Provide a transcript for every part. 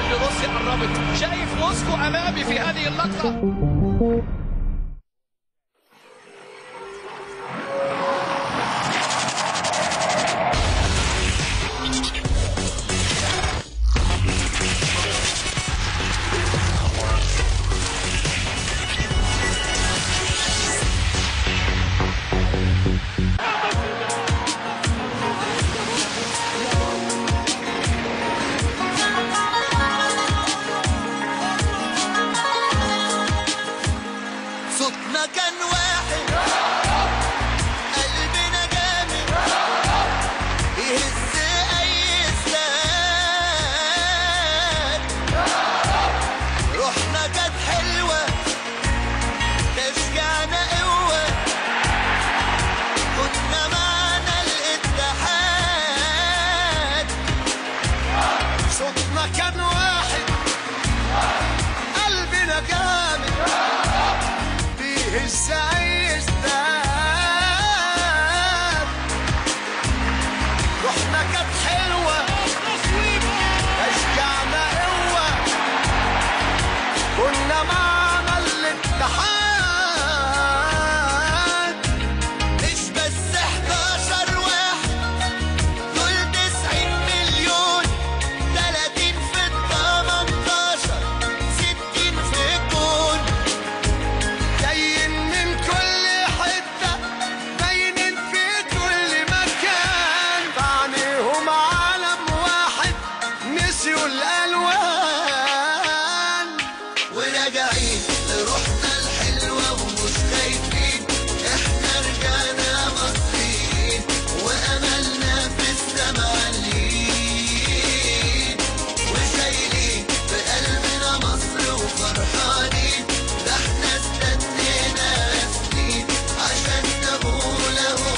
اللي روسيا قربت شايف موسكو امامي في هذه اللقطه صوتنا كان واحد قلبنا جامد يهز اي استاد روحنا كانت حلوه تشجعنا قوه كنا معنا الاتحاد صوتنا كان واحد قلبنا جامد بيهز اي استاد روحنا كانت حلوه اشجعنا قوه كنا معنا الاتحاد مش بس 11 واحد دول 90 مليون 30 في ال 18 60 في الجون جايين من كل حتة باينين في كل مكان بعينيهم عالم واحد نسيوا الألوان وراجعين لروحنا الحلوة ومش خايفين احنا رجعنا مصريين وأملنا في السما عاليين وشايلين في قلبنا مصر وفرحانين ده احنا استنينا سنين عشان نقول اهو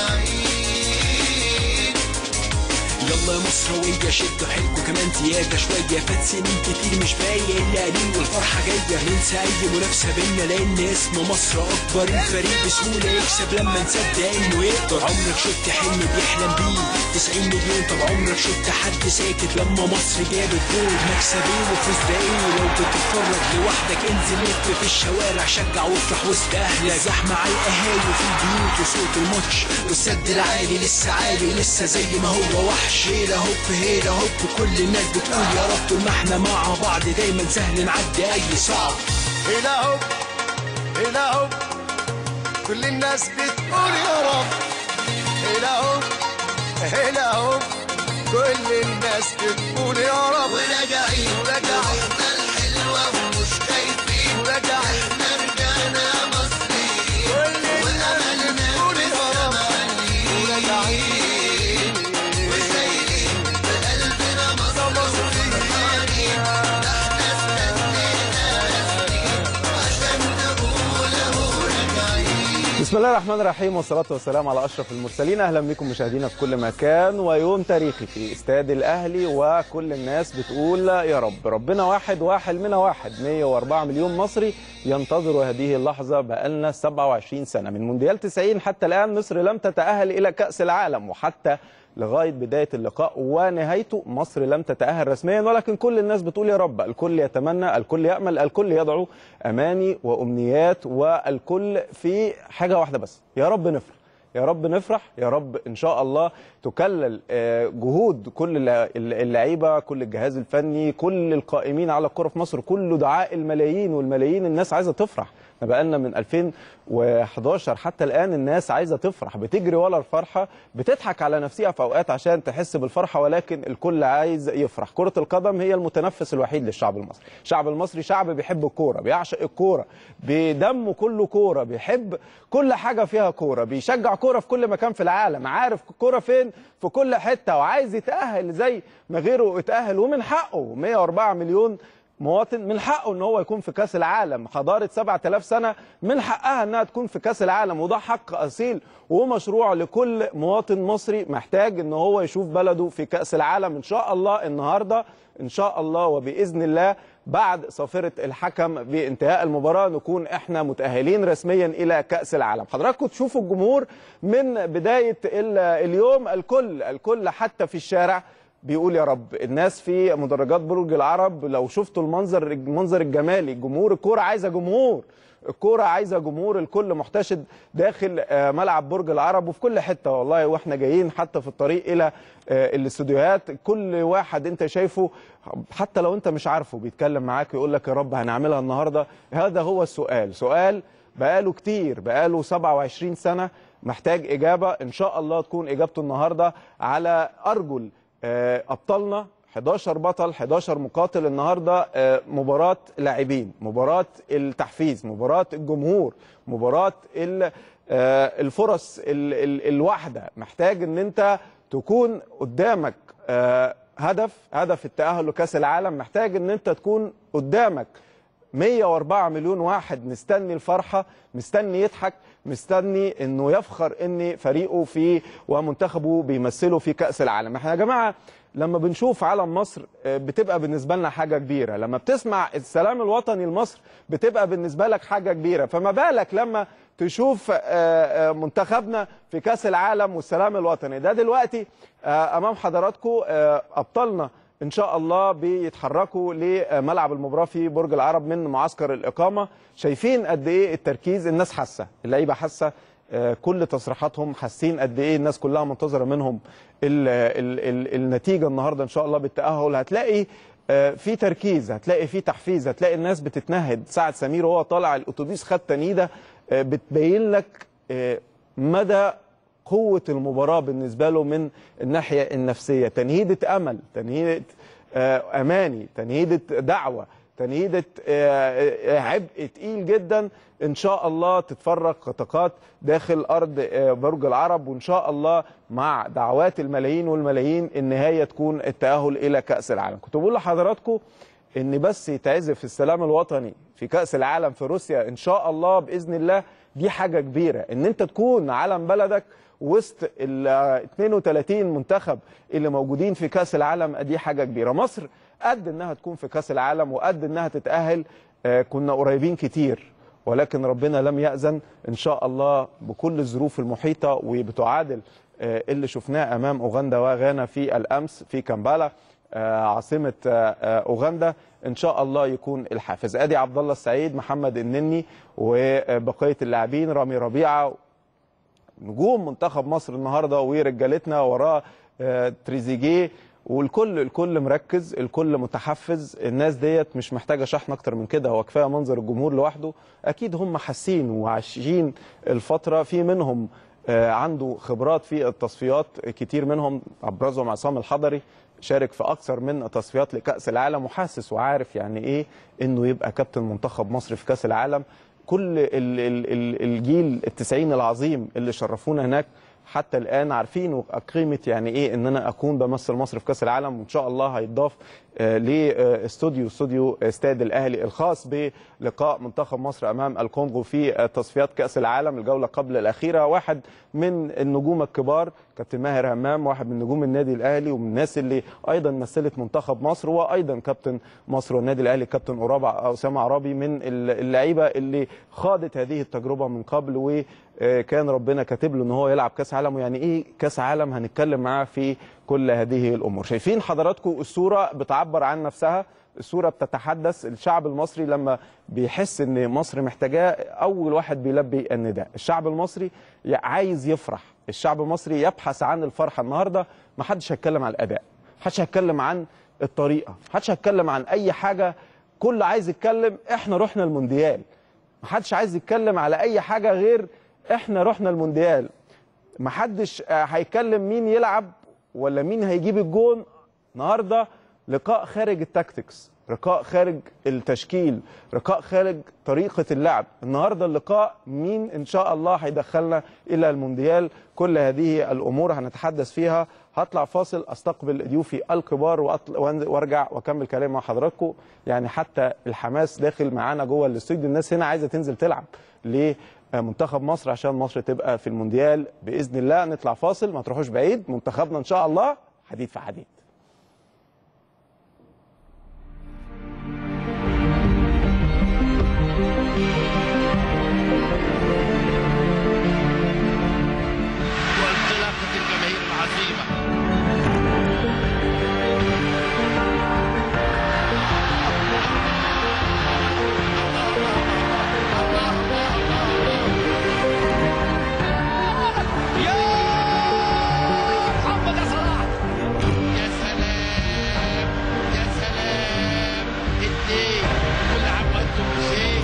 راجعين يلا يا مصراوية شدوا حيلكوا كمان زيادة شوية فات سنين كتير مش باين إلا قليل والفرحة جاية ننسى أي منافسة بينا لأن اسم مصر أكبر الفريق بسهولة يكسب لما نصدق إنه يقدر عمرك شفت حلم بيحلم بيه 90 مليون طب عمرك شفت حد ساكت لما مصر جابت جول مكسب إيه وفوز ده إيه لو بتتفرج لوحدك انزل لف في الشوارع شجع وافرح وسط أهلك زحمة على القهاوي في البيوت وصوت الماتش والسد العالي لسه عالي ولسه زي ما هو وحش هيلا هوب هيلا هوب كل الناس بتقول يا رب طول ما احنا مع بعض دايما سهل نعدي أي صعب هنا هوب هنا هوب كل الناس بتقول يا رب هنا هوب هنا هوب كل الناس بتقول يا رب وراجعين وراجعين الحلوة ومش خايفين وراجعين احنا رجعنا مصريين وأملنا في السما وراجعين وشايلين في قلبنا مصر وفرحانين ده احنا استنينا سنين عشان نقول اهو راجعين بسم الله الرحمن الرحيم والصلاة والسلام على أشرف المرسلين أهلا بكم مشاهدينا في كل مكان ويوم تاريخي في استاد الأهلي وكل الناس بتقول يا رب ربنا واحد وحلمنا واحد 104 مليون مصري ينتظروا هذه اللحظة بقالنا 27 سنة من مونديال 90 حتى الآن مصر لم تتأهل إلى كأس العالم وحتى لغايه بدايه اللقاء ونهايته مصر لم تتاهل رسميا ولكن كل الناس بتقول يا رب الكل يتمنى الكل يامل الكل يدعو اماني وامنيات والكل في حاجه واحده بس يا رب نفرح يا رب نفرح يا رب ان شاء الله تكلل آه، جهود كل الل- اللعيبه كل الجهاز الفني كل القائمين على الكره في مصر كل دعاء الملايين والملايين الناس عايزه تفرح احنا بقالنا من 2011 حتى الان الناس عايزه تفرح بتجري ورا الفرحه بتضحك على نفسها في اوقات عشان تحس بالفرحه ولكن الكل عايز يفرح كره القدم هي المتنفس الوحيد للشعب المصري الشعب المصري شعب بيحب الكوره بيعشق الكوره بدمه كله كوره بيحب كل حاجه فيها كوره بيشجع كوره في كل مكان في العالم عارف الكوره فين في كل حته وعايز يتاهل زي ما غيره اتاهل ومن حقه 104 مليون مواطن من حقه ان هو يكون في كاس العالم حضاره 7000 سنه من حقها انها تكون في كاس العالم وده حق اصيل ومشروع لكل مواطن مصري محتاج ان هو يشوف بلده في كاس العالم ان شاء الله النهارده ان شاء الله وباذن الله بعد صافره الحكم بانتهاء المباراه نكون احنا متاهلين رسميا الى كاس العالم حضراتكم تشوفوا الجمهور من بدايه ال- اليوم الكل الكل حتى في الشارع بيقول يا رب الناس في مدرجات برج العرب لو شفتوا المنظر المنظر الجمالي جمهور الكوره عايزه جمهور الكوره عايزه جمهور الكل محتشد داخل آه، ملعب برج العرب وفي كل حته والله واحنا جايين حتى في الطريق الى آه، الاستوديوهات كل واحد انت شايفه حتى لو انت مش عارفه بيتكلم معاك يقول لك يا رب هنعملها النهارده هذا هو السؤال سؤال بقاله كتير بقاله 27 سنه محتاج اجابه ان شاء الله تكون اجابته النهارده على ارجل آه، ابطالنا 11 بطل 11 مقاتل النهارده آه، مباراه لاعبين مباراه التحفيز مباراه الجمهور مباراه ال- آه، الفرص ال- ال- الواحده محتاج ان انت تكون قدامك آه، هدف هدف التاهل لكاس العالم محتاج ان انت تكون قدامك 104 مليون واحد مستني الفرحة مستني يضحك مستني انه يفخر ان فريقه في ومنتخبه بيمثله في كأس العالم احنا يا جماعة لما بنشوف علم مصر آه، بتبقى بالنسبة لنا حاجة كبيرة لما بتسمع السلام الوطني لمصر بتبقى بالنسبة لك حاجة كبيرة فما بالك لما تشوف آه، آه، منتخبنا في كأس العالم والسلام الوطني ده دلوقتي آه، امام حضراتكم آه، ابطالنا ان شاء الله بيتحركوا لملعب المباراه في برج العرب من معسكر الاقامه شايفين قد ايه التركيز الناس حاسه اللعيبه حاسه آه، كل تصريحاتهم حاسين قد ايه الناس كلها منتظره منهم ال ال ال النتيجه النهارده ان شاء الله بالتاهل هتلاقي آه، في تركيز هتلاقي في تحفيز هتلاقي الناس بتتنهد سعد سمير وهو طالع الاتوبيس خد تنيده آه، بتبين لك آه، مدى قوة المباراة بالنسبة له من الناحية النفسية تنهيدة أمل تنهيدة آه، أماني تنهيدة دعوة تنهيدة آه، آه، عبء تقيل جدا إن شاء الله تتفرق طاقات داخل أرض آه، برج العرب وإن شاء الله مع دعوات الملايين والملايين النهاية تكون التأهل إلى كأس العالم كنت بقول لحضراتكم ان بس يتعزف السلام الوطني في كأس العالم في روسيا ان شاء الله باذن الله دي حاجه كبيره ان انت تكون علم بلدك وسط ال 32 منتخب اللي موجودين في كأس العالم دي حاجه كبيره مصر قد انها تكون في كأس العالم وقد انها تتأهل آه، كنا قريبين كتير ولكن ربنا لم يأذن إن شاء الله بكل الظروف المحيطة وبتعادل آه، اللي شفناه أمام أوغندا وغانا في الأمس في كامبالا آه، عاصمة آه، آه، أوغندا إن شاء الله يكون الحافز أدي عبد الله السعيد محمد النني وبقية اللاعبين رامي ربيعة نجوم منتخب مصر النهارده ورجالتنا وراه آه، تريزيجيه والكل الكل مركز الكل متحفز الناس ديت مش محتاجه شحن اكتر من كده هو كفايه منظر الجمهور لوحده اكيد هم حاسين وعايشين الفتره في منهم آه، عنده خبرات في التصفيات كتير منهم ابرزهم عصام الحضري شارك في اكثر من تصفيات لكاس العالم وحاسس وعارف يعني ايه انه يبقى كابتن منتخب مصر في كاس العالم كل ال- ال- ال- الجيل التسعين العظيم اللي شرفونا هناك حتى الان عارفين قيمه يعني ايه ان انا اكون بمثل مصر في كاس العالم وان شاء الله هيتضاف آه، لاستوديو استوديو استاد الاهلي الخاص بلقاء منتخب مصر امام الكونغو في آه، تصفيات كاس العالم الجوله قبل الاخيره واحد من النجوم الكبار كابتن ماهر همام واحد من نجوم النادي الاهلي ومن الناس اللي ايضا مثلت منتخب مصر وايضا كابتن مصر والنادي الاهلي كابتن قرابة اسامه عرابي من اللعيبه اللي خاضت هذه التجربه من قبل وكان ربنا كاتب له ان هو يلعب كاس عالم ويعني ايه كاس عالم هنتكلم معاه في كل هذه الامور شايفين حضراتكم الصوره بتعبر عن نفسها الصوره بتتحدث الشعب المصري لما بيحس ان مصر محتاجاه اول واحد بيلبي النداء الشعب المصري عايز يفرح الشعب المصري يبحث عن الفرحه النهارده ما حدش هيتكلم عن الاداء ما حدش هيتكلم عن الطريقه ما حدش هيتكلم عن اي حاجه كل عايز يتكلم احنا رحنا المونديال ما حدش عايز يتكلم على اي حاجه غير احنا رحنا المونديال ما حدش آه، هيتكلم مين يلعب ولا مين هيجيب الجون النهارده لقاء خارج التاكتكس لقاء خارج التشكيل لقاء خارج طريقة اللعب النهاردة اللقاء مين إن شاء الله هيدخلنا إلى المونديال كل هذه الأمور هنتحدث فيها هطلع فاصل أستقبل ضيوفي الكبار وأطل- وأن- وأرجع وأكمل كلام مع حضراتكم يعني حتى الحماس داخل معانا جوه الاستوديو الناس هنا عايزة تنزل تلعب ليه منتخب مصر عشان مصر تبقى في المونديال باذن الله نطلع فاصل ما تروحوش بعيد منتخبنا ان شاء الله حديد في حديد وانطلاقة الجماهير العظيمة التونسي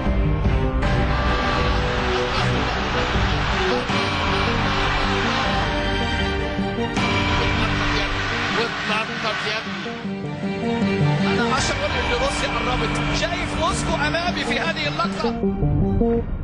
واتنطط يا ابني انا اشعر ان روسيا قربت شايف موسكو امامي في هذه اللقطه